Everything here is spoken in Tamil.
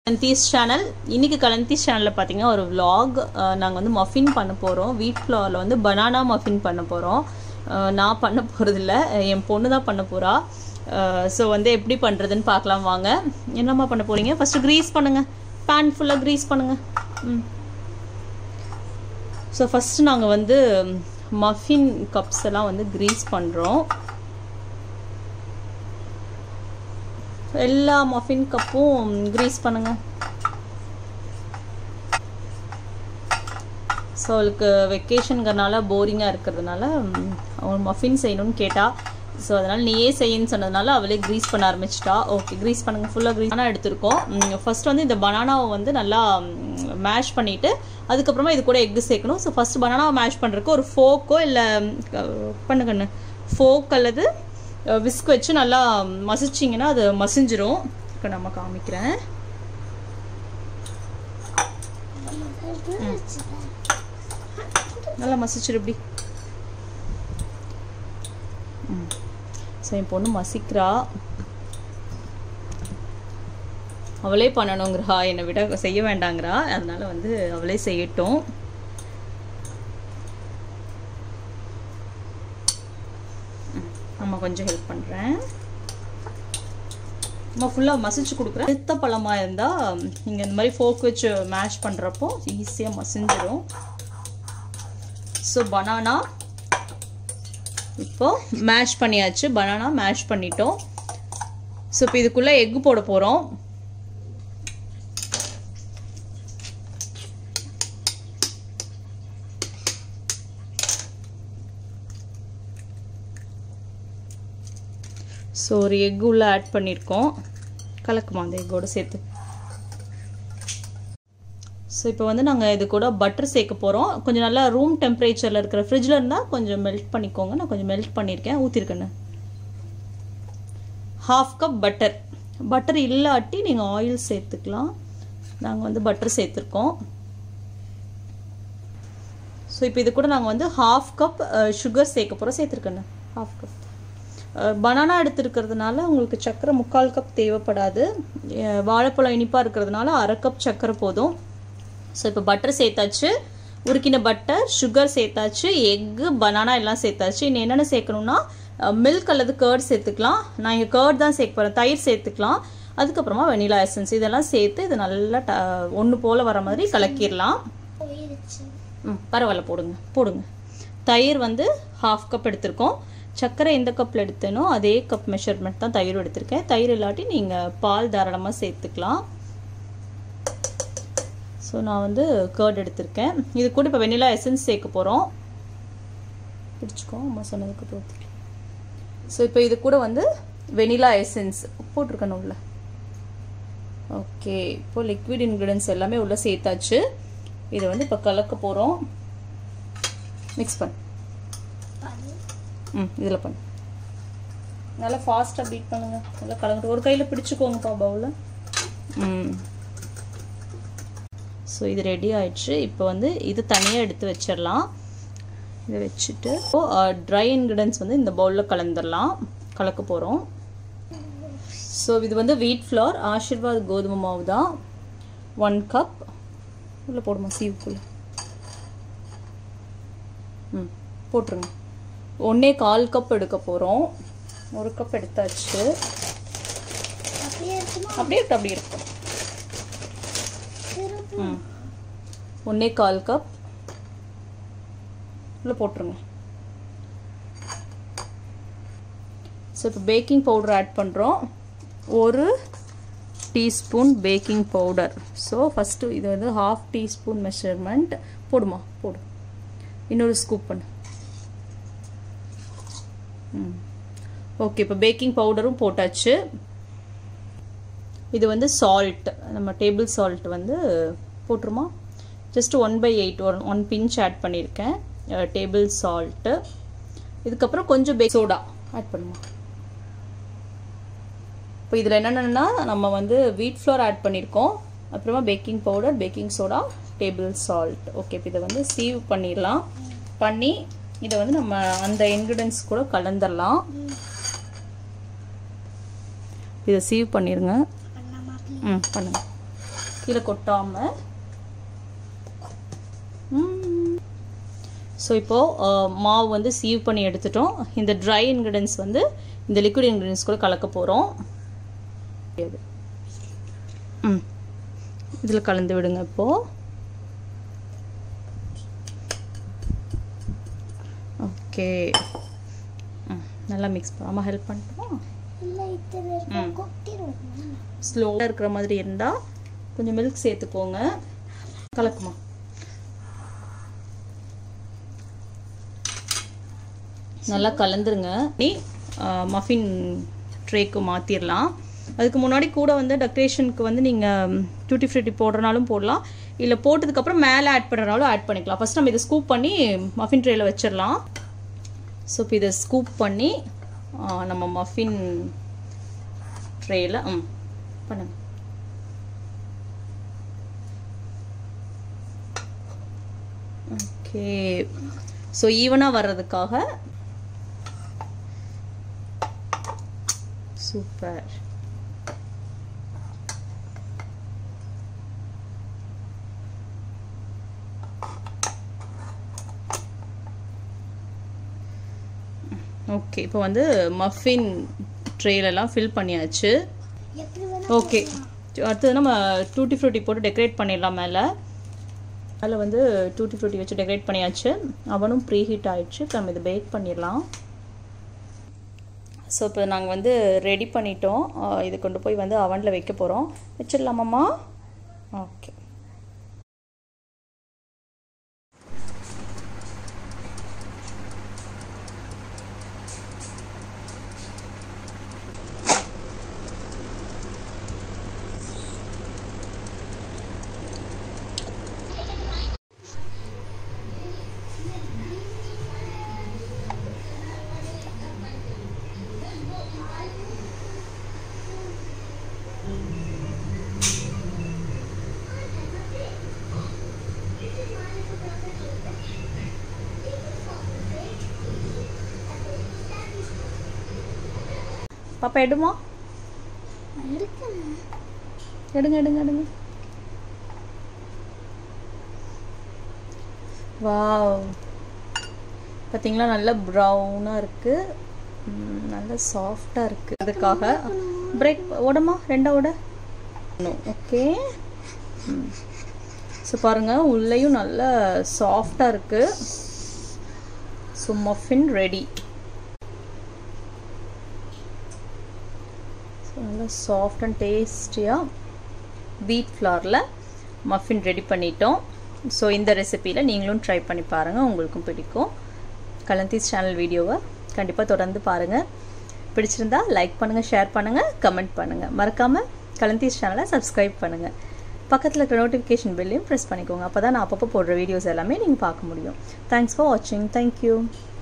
கலந்தீஸ் சேனல் இன்னைக்கு கலந்தீஸ் சேனலில் பார்த்தீங்கன்னா ஒரு vlog நாங்கள் வந்து மஃபின் பண்ண போகிறோம் வீட் ஃப்ளவரில் வந்து பனானா மஃபின் பண்ண போகிறோம் நான் பண்ண போகிறதில்ல என் பொண்ணு தான் பண்ண போகிறா ஸோ வந்து எப்படி பண்ணுறதுன்னு பார்க்கலாம் வாங்க என்னம்மா பண்ண போகிறீங்க ஃபஸ்ட்டு க்ரீஸ் பண்ணுங்கள் பேன் ஃபுல்லாக க்ரீஸ் பண்ணுங்கள் ம் ஸோ ஃபஸ்ட்டு நாங்கள் வந்து மஃபின் கப்ஸ் எல்லாம் வந்து க்ரீஸ் பண்ணுறோம் எல்லா மஃபின் கப்பும் க்ரீஸ் பண்ணுங்க ஸோ அவளுக்கு வெக்கேஷனுங்கிறனால போரிங்காக இருக்கிறதுனால அவள் மஃபின் செய்யணும்னு கேட்டா ஸோ அதனால் நீயே செய்யுன்னு சொன்னதுனால அவளே க்ரீஸ் பண்ண ஆரம்பிச்சிட்டா ஓகே க்ரீஸ் பண்ணுங்க ஃபுல்லாக க்ரீஸ் ஆனால் எடுத்திருக்கோம் ஃபர்ஸ்ட் வந்து இந்த பனானாவை வந்து நல்லா மேஷ் பண்ணிவிட்டு அதுக்கப்புறமா இது கூட எக்கு சேர்க்கணும் ஸோ ஃபஸ்ட் பனானாவை மேஷ் பண்ணுறதுக்கு ஒரு ஃபோக்கோ இல்லை பண்ணுங்கண்ணு ஃபோக் அல்லது விஸ்க் வச்சு நல்லா மசிச்சிங்கன்னா அது மசிஞ்சிரும் இப்போ நம்ம காமிக்கிறேன் நல்லா மசிச்சிரு இப்படி ஸோ என் பொண்ணு மசிக்கிறா அவளே பண்ணணுங்கிறா என்னை விட செய்ய வேண்டாங்கிறா அதனால வந்து அவளே செய்யட்டும் அம்மா கொஞ்சம் ஹெல்ப் பண்ணுறேன் அம்மா ஃபுல்லாக மசிச்சு கொடுக்குறேன் சித்த பழமாக இருந்தால் நீங்கள் இந்த மாதிரி ஃபோக் வச்சு மேஷ் பண்ணுறப்போ ஈஸியாக மசிஞ்சிடும் ஸோ பனானா இப்போ மேஷ் பண்ணியாச்சு பனானா மேஷ் பண்ணிட்டோம் ஸோ இப்போ இதுக்குள்ளே எக்கு போட போகிறோம் ஸோ ஒரு எக் உள்ள ஆட் பண்ணியிருக்கோம் கலக்குமா அந்த எக்கோடு சேர்த்து ஸோ இப்போ வந்து நாங்கள் இது கூட பட்டர் சேர்க்க போகிறோம் கொஞ்சம் நல்லா ரூம் டெம்பரேச்சரில் இருக்கிற ஃப்ரிட்ஜில் இருந்தால் கொஞ்சம் மெல்ட் பண்ணிக்கோங்க நான் கொஞ்சம் மெல்ட் பண்ணியிருக்கேன் ஊற்றிருக்கேன்னு ஹாஃப் கப் பட்டர் பட்டர் இல்லாட்டி நீங்கள் ஆயில் சேர்த்துக்கலாம் நாங்கள் வந்து பட்டர் சேர்த்துருக்கோம் ஸோ இப்போ இது கூட நாங்கள் வந்து ஹாஃப் கப் சுகர் சேர்க்க போகிறோம் சேர்த்துருக்கேண்ணே ஹாஃப் கப் பனானா எடுத்துருக்கிறதுனால உங்களுக்கு சர்க்கரை முக்கால் கப் தேவைப்படாது வாழைப்பழம் இனிப்பாக இருக்கிறதுனால அரை கப் சர்க்கரை போதும் ஸோ இப்போ பட்டர் சேர்த்தாச்சு உருக்கின பட்டர் சுகர் சேர்த்தாச்சு எக்கு பனானா எல்லாம் சேர்த்தாச்சு இன்னும் என்னென்ன சேர்க்கணும்னா மில்க் அல்லது கேர்ட் சேர்த்துக்கலாம் நான் இங்கே கேர்ட் தான் சேர்க்க போகிறேன் தயிர் சேர்த்துக்கலாம் அதுக்கப்புறமா வெனிலா எசன்ஸ் இதெல்லாம் சேர்த்து இது நல்லா ட ஒன்று போல் வர மாதிரி கலக்கிடலாம் ம் பரவாயில்ல போடுங்க போடுங்க தயிர் வந்து ஹாஃப் கப் எடுத்திருக்கோம் சர்க்கரை எந்த கப்பில் எடுத்தேனோ அதே கப் மெஷர்மெண்ட் தான் தயிர் எடுத்திருக்கேன் தயிர் இல்லாட்டி நீங்கள் பால் தாராளமாக சேர்த்துக்கலாம் ஸோ நான் வந்து கேர்ட் எடுத்திருக்கேன் இது கூட இப்போ வெனிலா எசன்ஸ் சேர்க்க போகிறோம் பிடிச்சிக்கோ அம்மா சொன்னதுக்கு அப்புறம் ஸோ இப்போ இது கூட வந்து வெனிலா எசன்ஸ் போட்டிருக்கணும் உள்ள ஓகே இப்போ லிக்விட் இன்க்ரீடியன்ஸ் எல்லாமே உள்ளே சேர்த்தாச்சு இதை வந்து இப்போ கலக்க போகிறோம் மிக்ஸ் பண்ணு ம் இதில் பண்ணு நல்லா ஃபாஸ்ட்டாக பீட் பண்ணுங்க நல்லா கலந்துட்டு ஒரு கையில் பிடிச்சிக்கோங்கப்பா பவுலில் ம் ஸோ இது ரெடி ஆயிடுச்சு இப்போ வந்து இது தனியாக எடுத்து வச்சிடலாம் இதை வச்சுட்டு ட்ரை இன்க்ரீடியன்ஸ் வந்து இந்த பவுலில் கலந்துடலாம் கலக்க போகிறோம் ஸோ இது வந்து வீட் ஃப்ளவர் ஆஷிர்வாத் கோதுமை மாவு தான் ஒன் கப் உள்ளே போடுமா சீவுக்குள்ளே ம் போட்டுருங்க ஒன்றே கால் கப் எடுக்க போகிறோம் ஒரு கப் எடுத்தாச்சு அப்படியே இருக்கு அப்படியே இருக்கும் ம் ஒன்றே கால் கப் உள்ள போட்டுருங்க ஸோ இப்போ பேக்கிங் பவுடர் ஆட் பண்ணுறோம் ஒரு teaspoon baking powder so first இது வந்து ஹாஃப் டீஸ்பூன் மெஷர்மெண்ட் போடுமா போடு இன்னொரு ஸ்கூப் பண்ணு ம் ஓகே இப்போ பேக்கிங் பவுடரும் போட்டாச்சு இது வந்து சால்ட் நம்ம டேபிள் சால்ட் வந்து போட்டுருமா just one by eight one one pinch add பண்ணியிருக்கேன் டேபிள் சால்ட்டு இதுக்கப்புறம் கொஞ்சம் பே சோடா ஆட் பண்ணுமா இப்போ இதில் என்னென்னா நம்ம வந்து வீட் ஃப்ளோர் ஆட் பண்ணியிருக்கோம் அப்புறமா baking powder baking soda table salt okay இப்போ இதை வந்து சீவ் பண்ணிடலாம் பண்ணி இதை வந்து நம்ம அந்த இன்க்ரீடியன்ஸ் கூட கலந்துடலாம் இதை சீவ் பண்ணிடுங்க ம் பண்ணுங்க கீழே கொட்டாமல் ஸோ இப்போது மாவு வந்து சீவ் பண்ணி எடுத்துட்டோம் இந்த ட்ரை இன்க்ரீடியன்ஸ் வந்து இந்த லிக்விட் இன்க்ரீடியன்ஸ் கூட கலக்க போகிறோம் ம் இதில் கலந்து விடுங்க இப்போது ஓகே ம் நல்லா மிக்ஸ் பண்ணாமல் ஹெல்ப் பண்ணட்டுமா ஸ்லோவாக இருக்கிற மாதிரி இருந்தால் கொஞ்சம் மில்க் சேர்த்துக்கோங்க கலக்குமா நல்லா கலந்துருங்க நீ மஃபின் ட்ரேக்கு மாற்றிடலாம் அதுக்கு முன்னாடி கூட வந்து டெக்கரேஷனுக்கு வந்து நீங்கள் டூட்டி ஃப்ரூட்டி போடுறனாலும் போடலாம் இல்லை போட்டதுக்கப்புறம் மேலே ஆட் பண்ணுறனாலும் ஆட் பண்ணிக்கலாம் ஃபஸ்ட் நம்ம இதை ஸ்கூப் பண்ணி மஃபின் ட்ரேயில் வச்சிடலாம் ஸோ இப்போ இதை ஸ்கூப் பண்ணி நம்ம மஃபின் ட்ரேயில் ம் பண்ணுங்க ஓகே ஸோ ஈவனாக வர்றதுக்காக சூப்பர் ஓகே இப்போ வந்து மஃபின் ட்ரேலெல்லாம் ஃபில் பண்ணியாச்சு ஓகே அடுத்தது நம்ம டூட்டி ஃப்ரூட்டி போட்டு டெக்கரேட் பண்ணிடலாம் மேலே அதில் வந்து டூட்டி ஃப்ரூட்டி வச்சு டெக்கரேட் பண்ணியாச்சு அவனும் ப்ரீ ஹீட் ஆகிடுச்சு இப்போ நம்ம இதை பேக் பண்ணிடலாம் ஸோ இப்போ நாங்கள் வந்து ரெடி பண்ணிட்டோம் இது கொண்டு போய் வந்து அவனில் வைக்க போகிறோம் வச்சிடலாமாம்மா ஓகே பாப்பா எடுமா எடுங்க எடுங்க எடுங்க வாவ் பார்த்தீங்களா நல்லா ப்ரௌனாக இருக்குது நல்லா சாஃப்டாக இருக்குது அதுக்காக பிரேக் ஓடமா ரெண்டா ஓட ஓகே ஸோ பாருங்கள் உள்ளேயும் நல்லா சாஃப்டாக இருக்குது ஸோ மஃபின் ரெடி நல்லா சாஃப்ட் அண்ட் டேஸ்டியாக வீட் ஃப்ளாரில் மஃபின் ரெடி பண்ணிட்டோம் ஸோ இந்த ரெசிப்பியில் நீங்களும் ட்ரை பண்ணி பாருங்கள் உங்களுக்கும் பிடிக்கும் கலந்தீஸ் சேனல் வீடியோவை கண்டிப்பாக தொடர்ந்து பாருங்கள் பிடிச்சிருந்தா லைக் பண்ணுங்கள் ஷேர் பண்ணுங்கள் கமெண்ட் பண்ணுங்கள் மறக்காமல் கலந்தீஸ் சேனலை சப்ஸ்கிரைப் பண்ணுங்கள் பக்கத்தில் இருக்கிற நோட்டிஃபிகேஷன் பில்லையும் ப்ரெஸ் பண்ணிக்கோங்க அப்போ தான் நான் அப்பப்போ போடுற வீடியோஸ் எல்லாமே நீங்கள் பார்க்க முடியும் தேங்க்ஸ் ஃபார் வாட்சிங் தேங்க்யூ